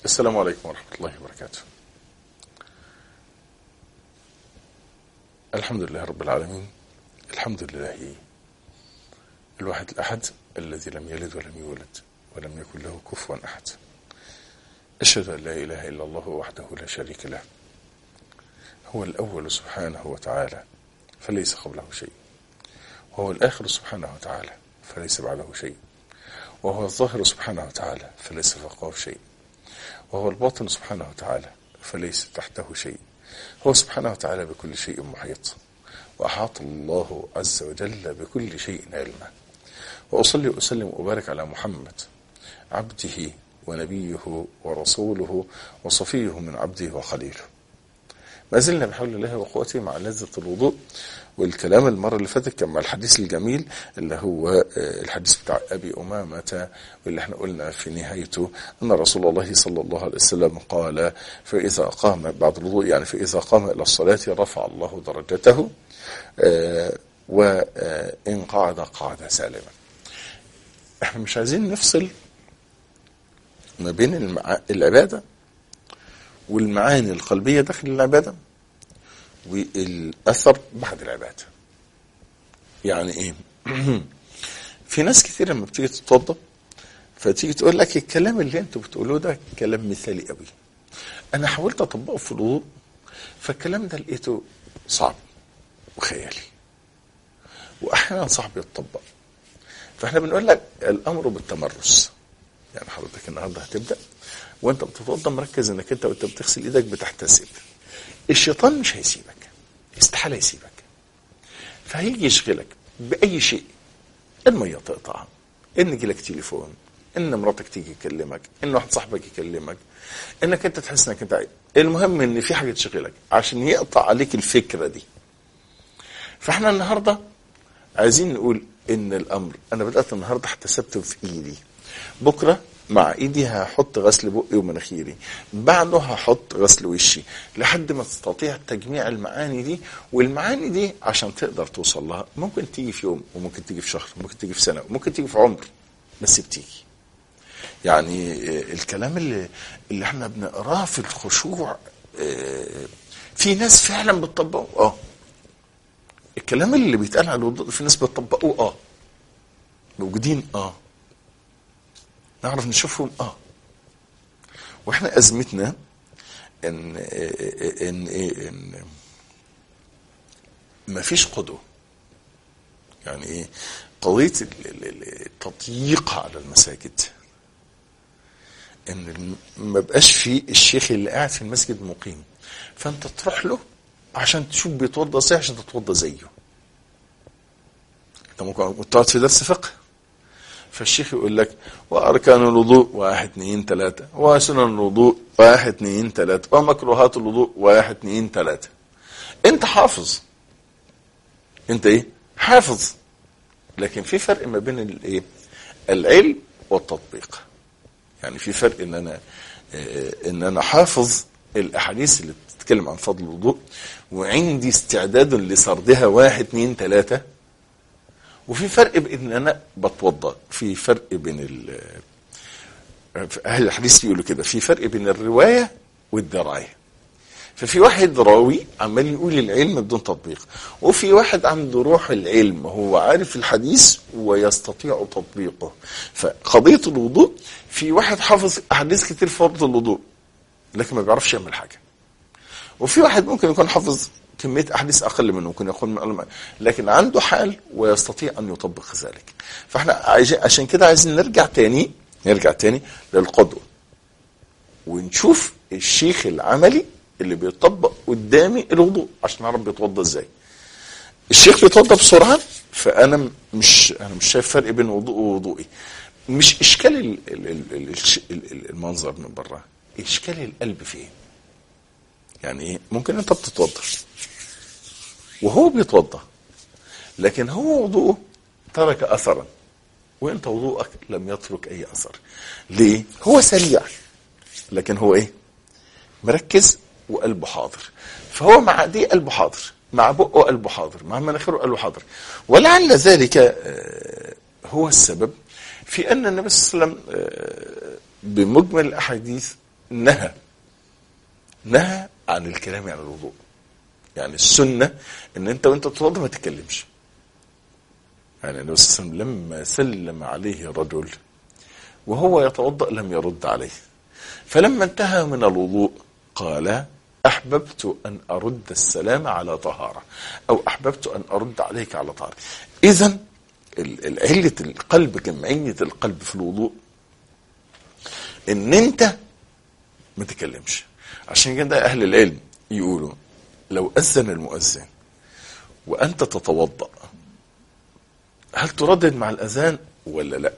السلام عليكم ورحمة الله وبركاته الحمد لله رب العالمين الحمد لله الواحد الأحد الذي لم يلد ولم يولد ولم يكن له كفوا أحد أشهد أن لا إله إلا الله وحده لا شريك له هو الأول سبحانه وتعالى فليس قبله شيء وهو الآخر سبحانه وتعالى فليس بعده شيء وهو الظاهر سبحانه وتعالى فليس فوقه شيء وهو الباطن سبحانه وتعالى فليس تحته شيء هو سبحانه وتعالى بكل شيء محيط وأحاط الله عز وجل بكل شيء علما وأصلي وأسلم وأبارك على محمد عبده ونبيه ورسوله وصفيه من عبده وخليله ما زلنا بحول الله وقوته مع لذة الوضوء والكلام المرة اللي فاتت كان مع الحديث الجميل اللي هو الحديث بتاع أبي أمامة واللي احنا قلنا في نهايته أن رسول الله صلى الله عليه وسلم قال فإذا قام بعد الوضوء يعني فإذا قام إلى الصلاة رفع الله درجته وإن قعد قعد سالما احنا مش عايزين نفصل ما بين المع... العبادة والمعاني القلبية داخل العبادة والأثر بعد العبادة يعني إيه في ناس كتير لما بتيجي تتوضى فتيجي تقول لك الكلام اللي انتوا بتقولوه ده كلام مثالي قوي انا حاولت اطبقه في الوضوء فالكلام ده لقيته صعب وخيالي واحيانا صعب يتطبق فاحنا بنقول لك الامر بالتمرس يعني حضرتك النهارده هتبدا وانت بتتوضى مركز انك انت وانت بتغسل ايدك بتحتسب الشيطان مش هيسيبك استحاله يسيبك فهيجي يشغلك باي شيء الميه تقطع ان يجي لك تليفون ان مراتك تيجي تكلمك ان واحد صاحبك يكلمك انك انت تحس انك انت عايز. المهم ان في حاجه تشغلك عشان يقطع عليك الفكره دي فاحنا النهارده عايزين نقول ان الامر انا بدات النهارده احتسبته في ايدي بكره مع ايدي هحط غسل بقي ومناخيري بعده هحط غسل وشي لحد ما تستطيع تجميع المعاني دي والمعاني دي عشان تقدر توصل لها ممكن تيجي في يوم وممكن تيجي في شهر وممكن تيجي في سنه وممكن تيجي في عمر بس بتيجي يعني الكلام اللي اللي احنا بنقراه في الخشوع في ناس فعلا بتطبقه اه الكلام اللي بيتقال على الوضوء في ناس بتطبقوه اه موجودين اه نعرف نشوفهم اه واحنا ازمتنا ان ان ان, إن ما فيش قدوه يعني ايه قضيه التضييق على المساجد ان ما بقاش في الشيخ اللي قاعد في المسجد مقيم فانت تروح له عشان تشوف بيتوضى ازاي عشان تتوضى زيه انت ممكن تقعد في درس فقه فالشيخ يقول لك واركان الوضوء واحد اثنين ثلاثة وسنن الوضوء واحد اثنين ثلاثة ومكروهات الوضوء واحد اثنين ثلاثة انت حافظ انت ايه حافظ لكن في فرق ما بين الايه العلم والتطبيق يعني في فرق ان انا ان انا حافظ الاحاديث اللي بتتكلم عن فضل الوضوء وعندي استعداد لسردها واحد اثنين ثلاثة وفي فرق بين ان انا بتوضا في فرق بين ال اهل الحديث بيقولوا كده في فرق بين الروايه والدرايه ففي واحد راوي عمال يقول العلم بدون تطبيق وفي واحد عنده روح العلم هو عارف الحديث ويستطيع تطبيقه فقضيه الوضوء في واحد حافظ احاديث كتير في فرض الوضوء لكن ما بيعرفش يعمل حاجه وفي واحد ممكن يكون حافظ كميه احاديث اقل منه ممكن يكون لكن عنده حال ويستطيع ان يطبق ذلك فاحنا عايزين عشان كده عايزين نرجع تاني نرجع تاني للقدوه ونشوف الشيخ العملي اللي بيطبق قدامي الوضوء عشان نعرف بيتوضى ازاي الشيخ بيتوضى بسرعه فانا مش انا مش شايف فرق بين وضوء ووضوئي مش اشكال ال ال ال المنظر من بره اشكال القلب فين يعني ايه ممكن انت بتتوضى وهو بيتوضى لكن هو وضوءه ترك اثرا وانت وضوءك لم يترك اي اثر ليه هو سريع لكن هو ايه مركز وقلبه حاضر فهو مع دي قلبه حاضر مع بقه قلبه حاضر مع مناخيره قلبه حاضر ولعل ذلك هو السبب في ان النبي صلى الله عليه وسلم بمجمل الاحاديث نهى نهى عن الكلام عن الوضوء يعني السنة ان انت وانت تتوضا ما تتكلمش يعني النبي صلى الله عليه وسلم لما سلم عليه رجل وهو يتوضا لم يرد عليه فلما انتهى من الوضوء قال احببت ان ارد السلام على طهاره او احببت ان ارد عليك على طهاره اذا علة القلب جمعية القلب في الوضوء ان انت ما تتكلمش عشان كده اهل العلم يقولوا لو اذن المؤذن وانت تتوضا هل تردد مع الاذان ولا لا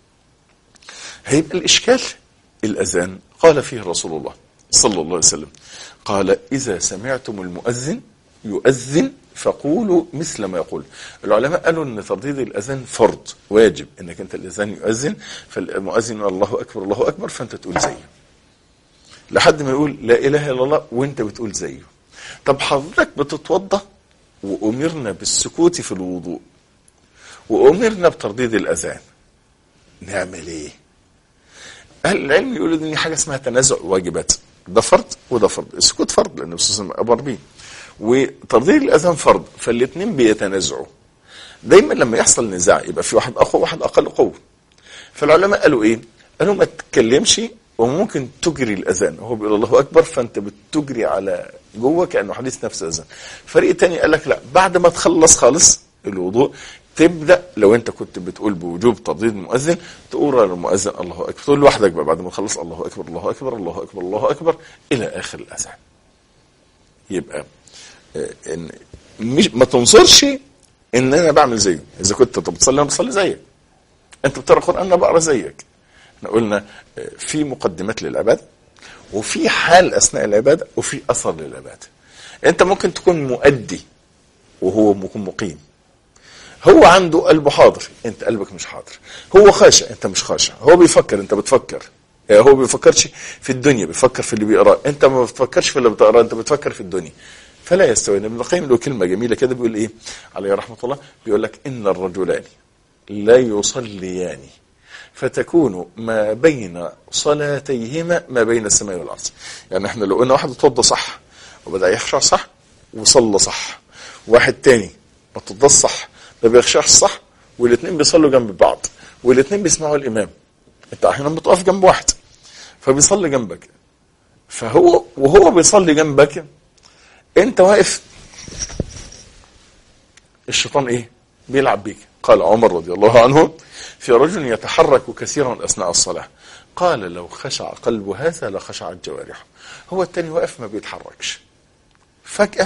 هيبقى الاشكال الاذان قال فيه رسول الله صلى الله عليه وسلم قال اذا سمعتم المؤذن يؤذن فقولوا مثل ما يقول العلماء قالوا ان ترديد الاذان فرض واجب انك انت الاذان يؤذن فالمؤذن الله اكبر الله اكبر فانت تقول زيه لحد ما يقول لا اله الا الله وانت بتقول زيه طب حضرتك بتتوضا وامرنا بالسكوت في الوضوء وامرنا بترديد الاذان نعمل ايه اهل العلم يقولوا ان حاجه اسمها تنازع واجبات ده فرض وده فرض السكوت فرض لان الرسول صلى الله عليه وسلم امر بيه وترديد الاذان فرض فالاثنين بيتنازعوا دايما لما يحصل نزاع يبقى في واحد اقوى وواحد اقل قوه فالعلماء قالوا ايه قالوا ما تتكلمش وممكن تجري الاذان وهو بيقول الله اكبر فانت بتجري على جوه كانه حديث نفس اذان فريق تاني قال لك لا بعد ما تخلص خالص الوضوء تبدا لو انت كنت بتقول بوجوب ترديد المؤذن تقول للمؤذن الله اكبر تقول لوحدك بقى بعد ما تخلص الله اكبر الله اكبر الله اكبر الله اكبر الى اخر الاذان يبقى ان مش ما تنصرش ان انا بعمل زيه اذا كنت انت بتصلي انا بصلي زيك انت بتقرا القران انا بقرا زيك احنا قلنا في مقدمات للعباده وفي حال اثناء العباده وفي اثر للعباده انت ممكن تكون مؤدي وهو ممكن مقيم هو عنده قلبه حاضر انت قلبك مش حاضر هو خاشع انت مش خاشع هو بيفكر انت بتفكر هو بيفكرش في الدنيا بيفكر في اللي بيقراه انت ما بتفكرش في اللي بتقراه انت بتفكر في الدنيا فلا يستوي ابن القيم له كلمه جميله كده بيقول ايه عليه رحمه الله بيقول لك ان الرجلان لا يصليان فتكون ما بين صلاتيهما ما بين السماء والارض يعني احنا لو قلنا واحد اتوضى صح وبدا يخشع صح وصلى صح واحد تاني ما اتوضاش صح ما بيخشعش صح والاثنين بيصلوا جنب بعض والاثنين بيسمعوا الامام انت احيانا بتقف جنب واحد فبيصلي جنبك فهو وهو بيصلي جنبك انت واقف الشيطان ايه بيلعب بيك قال عمر رضي الله عنه في رجل يتحرك كثيرا اثناء الصلاه قال لو خشع قلب هذا لخشعت جوارحه هو التاني واقف ما بيتحركش فجاه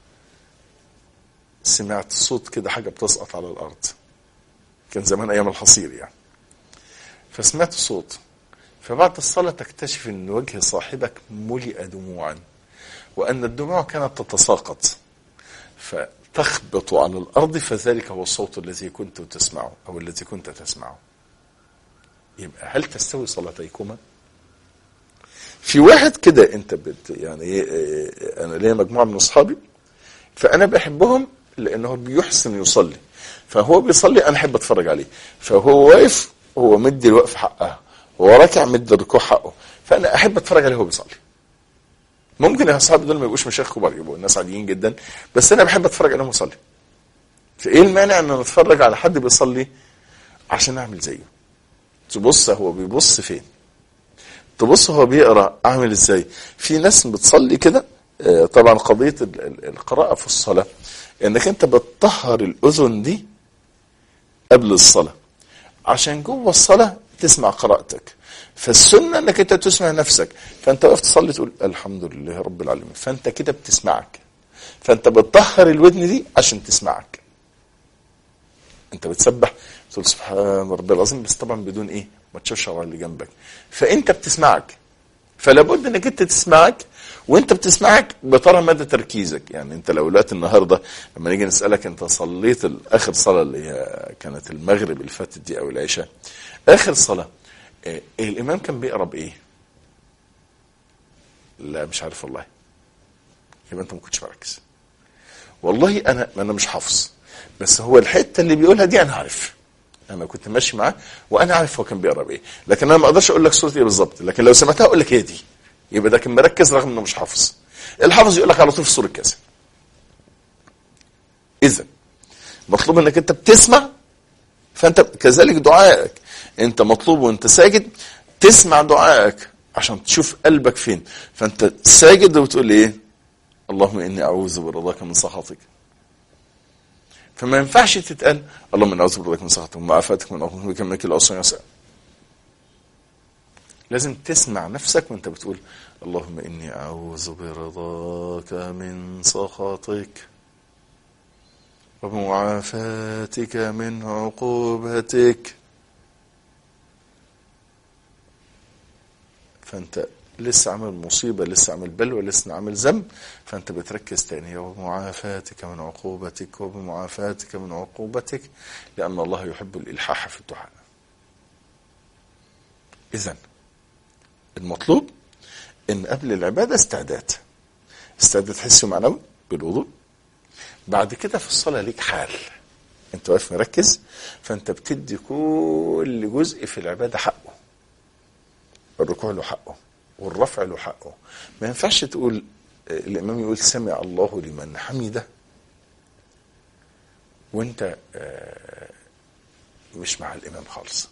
سمعت صوت كده حاجه بتسقط على الارض كان زمان ايام الحصير يعني فسمعت صوت فبعد الصلاه تكتشف ان وجه صاحبك ملئ دموعا وأن الدموع كانت تتساقط فتخبط على الأرض فذلك هو الصوت الذي كنت تسمعه أو الذي كنت تسمعه يبقى هل تستوي صلاتيكما في واحد كده انت بت يعني انا ليا مجموعه من اصحابي فانا بحبهم لانه بيحسن يصلي فهو بيصلي انا احب اتفرج عليه فهو واقف هو مدي الوقف حقها هو راكع مدي الركوع حقه فانا احب اتفرج عليه وهو بيصلي ممكن يا اصحابي دول ما يبقوش مشايخ كبار يبقوا الناس عاديين جدا بس انا بحب اتفرج عليهم يصلي فايه المانع ان انا اتفرج على حد بيصلي عشان اعمل زيه تبص هو بيبص فين تبص هو بيقرا اعمل ازاي في ناس بتصلي كده طبعا قضيه القراءه في الصلاه انك انت بتطهر الاذن دي قبل الصلاه عشان جوه الصلاه تسمع قراءتك فالسنه انك انت تسمع نفسك فانت واقف تصلي تقول الحمد لله رب العالمين فانت كده بتسمعك فانت بتطهر الودن دي عشان تسمعك انت بتسبح تقول سبحان ربي العظيم بس طبعا بدون ايه ما تشوشر اللي جنبك فانت بتسمعك فلا بد انك انت تسمعك وانت بتسمعك بترى مدى تركيزك يعني انت لو دلوقتي النهارده لما نيجي نسالك انت صليت اخر صلاه اللي هي كانت المغرب اللي فاتت دي او العشاء اخر صلاه إيه الامام كان بيقرا بايه؟ لا مش عارف والله يبقى انت ما كنتش مركز والله انا انا مش حافظ بس هو الحته اللي بيقولها دي انا عارف انا كنت ماشي معاه وانا عارف هو كان بيقرا بايه لكن انا ما اقدرش اقول لك صوره ايه بالظبط لكن لو سمعتها اقول لك هي دي يبقى ده كان مركز رغم انه مش حافظ الحافظ يقول لك على طول في سوره كذا اذا مطلوب انك انت بتسمع فانت كذلك دعائك انت مطلوب وانت ساجد تسمع دعائك عشان تشوف قلبك فين فانت ساجد وبتقول ايه اللهم اني اعوذ برضاك من سخطك فما ينفعش تتقال اللهم اني اعوذ برضاك من سخطك ومعافاتك من عقوبتك بك منك العصر يسأل لازم تسمع نفسك وانت بتقول اللهم اني اعوذ برضاك من سخطك ومعافاتك من عقوبتك فانت لسه عامل مصيبة لسه عامل بلوى لسه عامل ذنب فانت بتركز تاني وبمعافاتك من عقوبتك وبمعافاتك من عقوبتك لأن الله يحب الإلحاح في الدعاء إذا المطلوب ان قبل العبادة استعداد استعداد حسي ومعنوي بالوضوء بعد كده في الصلاة ليك حال انت واقف مركز فانت بتدي كل جزء في العبادة حقه الركوع له حقه والرفع له حقه ما ينفعش تقول الامام يقول سمع الله لمن حمده وانت مش مع الامام خالص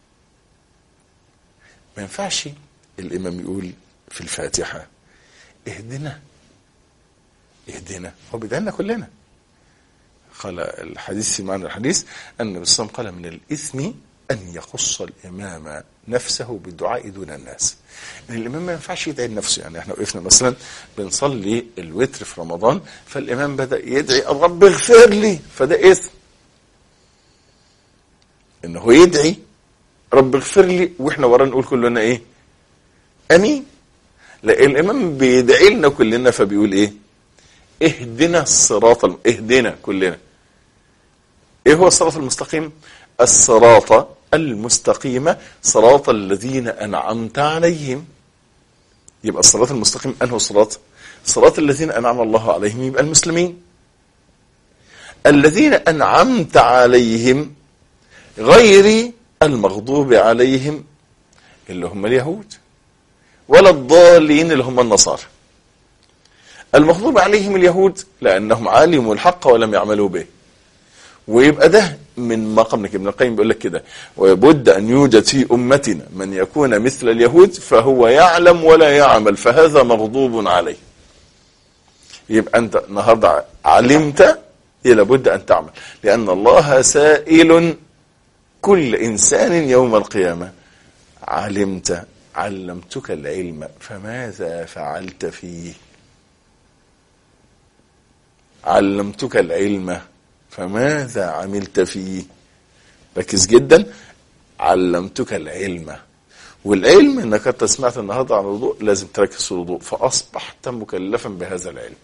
ما ينفعش الامام يقول في الفاتحه اهدنا اهدنا هو بيدعينا كلنا قال الحديث في معنى الحديث ان النبي صلى الله عليه وسلم قال من الاثم ان يخص الامام نفسه بالدعاء دون الناس ان الامام ما ينفعش يدعي لنفسه يعني احنا وقفنا مثلا بنصلي الوتر في رمضان فالامام بدا يدعي الرب اغفر لي فده اثم ان هو يدعي رب اغفر لي واحنا وراه نقول كلنا ايه امين لا الامام بيدعي لنا كلنا فبيقول ايه اهدنا الصراط الم... اهدنا كلنا ايه هو الصراط المستقيم الصراط المستقيم صراط الذين انعمت عليهم يبقى الصراط المستقيم انه صراط صراط الذين انعم الله عليهم يبقى المسلمين الذين انعمت عليهم غير المغضوب عليهم اللي هم اليهود ولا الضالين اللي هم النصارى المغضوب عليهم اليهود لانهم علموا الحق ولم يعملوا به ويبقى ده من مقام ابن القيم بيقول لك كده ويبد ان يوجد في امتنا من يكون مثل اليهود فهو يعلم ولا يعمل فهذا مغضوب عليه يبقى انت النهارده علمت لابد ان تعمل لان الله سائل كل انسان يوم القيامه علمت علمتك العلم فماذا فعلت فيه علمتك العلم فماذا عملت فيه ركز جدا علمتك العلم والعلم انك انت سمعت النهارده عن الوضوء لازم تركز في الوضوء فاصبحت مكلفا بهذا العلم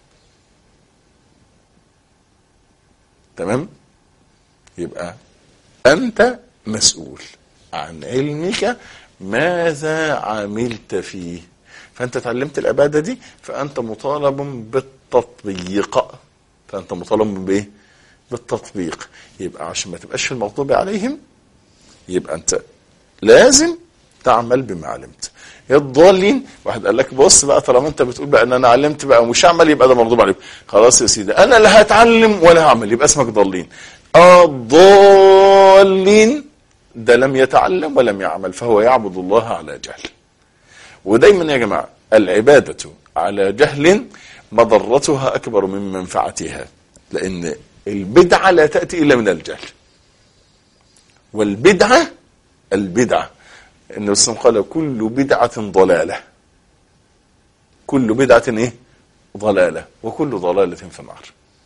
تمام يبقى انت مسؤول عن علمك ماذا عملت فيه فانت اتعلمت العباده دي فانت مطالب بالتطبيق فانت مطالب بايه بالتطبيق يبقى عشان ما تبقاش في المغضوب عليهم يبقى انت لازم تعمل بما علمت الضالين واحد قال لك بص بقى طالما انت بتقول بقى ان انا علمت بقى ومش هعمل يبقى ده مغضوب عليهم خلاص يا سيدي انا لا هتعلم ولا هعمل يبقى اسمك ضالين الضالين ده لم يتعلم ولم يعمل فهو يعبد الله على جهل ودايما يا جماعه العباده على جهل مضرتها اكبر من منفعتها لان البدعه لا تاتي الا من الجهل والبدعه البدعه النبي صلى الله عليه وسلم قال كل بدعه ضلاله كل بدعه ايه ضلاله وكل ضلاله في النار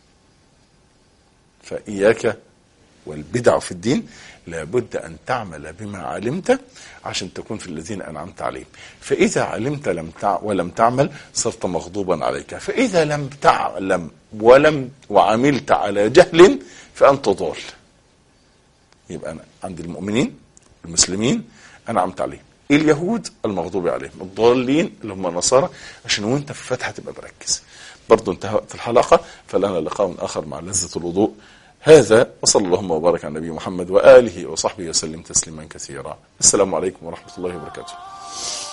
فاياك والبدع في الدين لابد أن تعمل بما علمت عشان تكون في الذين أنعمت عليهم فإذا علمت لم تع... ولم تعمل صرت مغضوبا عليك فإذا لم تعلم ولم وعملت على جهل فأنت ضال يبقى أنا عند المؤمنين المسلمين أنعمت عليهم اليهود المغضوب عليهم الضالين اللي هم النصارى عشان وانت في الفتحة تبقى مركز برضه انتهى وقت الحلقة فلنا لقاء آخر مع لذة الوضوء هذا وصلى اللهم وبارك على النبي محمد وآله وصحبه وسلم تسليما كثيرا السلام عليكم ورحمة الله وبركاته